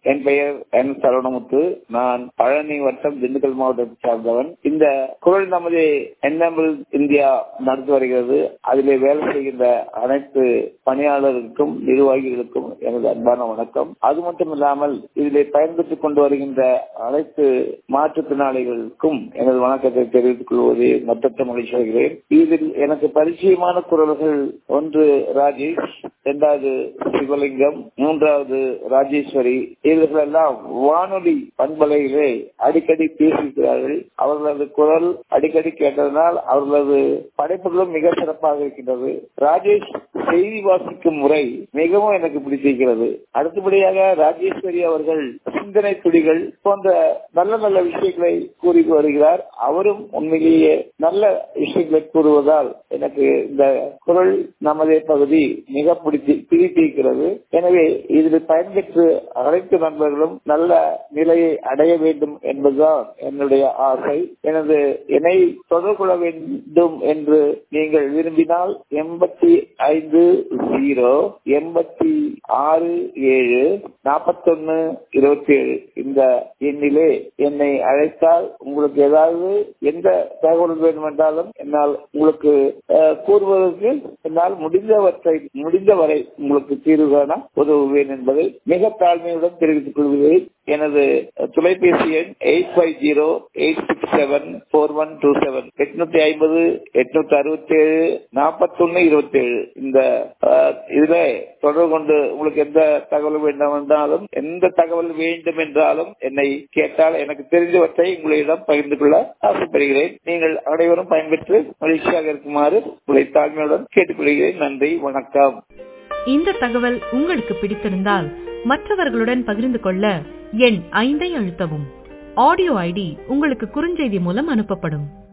என் பெயர் என் சரவணமுத்து நான் பழனி வட்டம் திண்டுக்கல் மாவட்டத்தை சார்ந்தவன் இந்த குரல் நமது என்எம்எல் இந்தியா நடத்தி வருகிறது அதிலே வேலை செய்கின்ற அனைத்து பணியாளர்களுக்கும் நிர்வாகிகளுக்கும் எனது அன்பான வணக்கம் அது மட்டும் இல்லாமல் இதிலே பயன்பெற்றுக் கொண்டு வருகின்ற அனைத்து மாற்றுத்திறனாளிகளுக்கும் எனது வணக்கத்தை தெரிவித்துக் கொள்வதை மற்ற மகிழ்ச்சி வருகிறேன் இதில் எனக்கு பரிச்சயமான குரல்கள் ஒன்று ராஜேஷ் இரண்டாவது சிவலிங்கம் மூன்றாவது ராஜேஸ்வரி இவர்கள் எல்லாம் வானொலி பண்பலையிலே அடிக்கடி பேசியிருக்கிறார்கள் அவர்களது குரல் அடிக்கடி கேட்டதனால் அவர்களது படைப்புகளும் மிக சிறப்பாக இருக்கின்றது ராஜேஷ் செய்தி வாசிக்கும் முறை மிகவும் எனக்கு பிடித்திருக்கிறது அடுத்தபடியாக ராஜேஸ்வரி அவர்கள் சிந்தனை துளிகள் போன்ற நல்ல நல்ல விஷயங்களை கூறி வருகிறார் அவரும் உண்மையிலேயே நல்ல விஷயங்களை கூறுவதால் எனக்கு இந்த குரல் நமதே பகுதி மிக பிடித்து பிடித்திருக்கிறது எனவே இதில் பயன்பெற்று அனைத்து நண்பர்களும் நல்ல நிலையை அடைய வேண்டும் என்பதுதான் என்னுடைய ஆசை எனது என்னை தொடர்பு கொள்ள வேண்டும் என்று நீங்கள் விரும்பினால் எண்பத்தி ஐந்து ஜீரோ எண்பத்தி ஆறு ஏழு நாற்பத்தொன்னு இருபத்தி ஏழு இந்த எண்ணிலே என்னை அழைத்தால் உங்களுக்கு ஏதாவது எந்த தகவல் வேண்டுமென்றாலும் என்னால் உங்களுக்கு கூறுவதற்கு என்னால் முடிந்தவற்றை முடிந்தவரை உங்களுக்கு தீர்வு காண உதவுவேன் என்பதை மிக தாழ்மையுடன் தெரிவித்துக் கொள்கிறேன் எனது தொலைபேசி எண் eight five zero eight six seven four one two seven எட்நூத்தி ஐம்பது எட்நூத்தி அறுபத்தி ஏழு நாற்பத்தொன்னு இருபத்தி ஏழு இந்த இதுல தொடர்பு கொண்டு உங்களுக்கு எந்த தகவல் வேண்டும் என்றாலும் எந்த தகவல் வேண்டும் என்றாலும் என்னை கேட்டால் எனக்கு தெரிந்தவற்றை உங்களிடம் பகிர்ந்து கொள்ள ஆசைப்படுகிறேன் நீங்கள் அனைவரும் பயன்பெற்று மகிழ்ச்சியாக இருக்குமாறு உங்களை தாழ்மையுடன் கேட்டுக்கொள்கிறேன் நன்றி வணக்கம் இந்த தகவல் உங்களுக்கு பிடித்திருந்தால் மற்றவர்களுடன் பகிர்ந்து கொள்ள எண் ஐந்தை அழுத்தவும் ஆடியோ ஐடி உங்களுக்கு குறுஞ்செய்தி மூலம் அனுப்பப்படும்